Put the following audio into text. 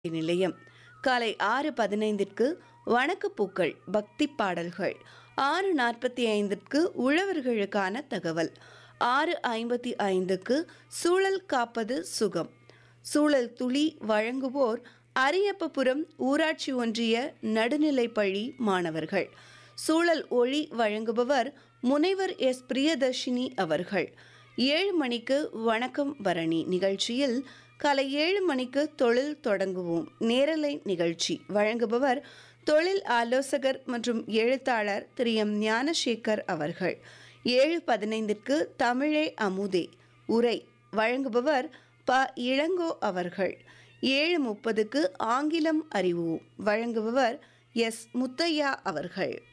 நிலையம் காலை ஆறு பதினைந்திற்கு வணக்கப்பூக்கள் பக்தி பாடல்கள் ஆறு நாற்பத்தி ஐந்திற்கு உழவர்களுக்கான தகவல் ஆறு ஐம்பத்தி ஐந்துக்கு சூழல் காப்பது சுகம் சூழல் துளி வழங்குவோர் அரியப்பபுரம் ஊராட்சி ஒன்றிய நடுநிலைப்பள்ளி மாணவர்கள் சூழல் ஒளி வழங்குபவர் முனைவர் எஸ் பிரியதர்ஷினி அவர்கள் ஏழு மணிக்கு வணக்கம் பரணி நிகழ்ச்சியில் காலை ஏழு மணிக்கு தொழில் தொடங்குவோம் நேரலை நிகழ்ச்சி வழங்குபவர் தொழில் ஆலோசகர் மற்றும் எழுத்தாளர் திரு எம் ஞானசேகர் அவர்கள் ஏழு பதினைந்திற்கு தமிழே அமுதே உரை வழங்குபவர் ப இளங்கோ அவர்கள் ஏழு முப்பதுக்கு ஆங்கிலம் அறிவோம் வழங்குபவர் எஸ் முத்தையா அவர்கள்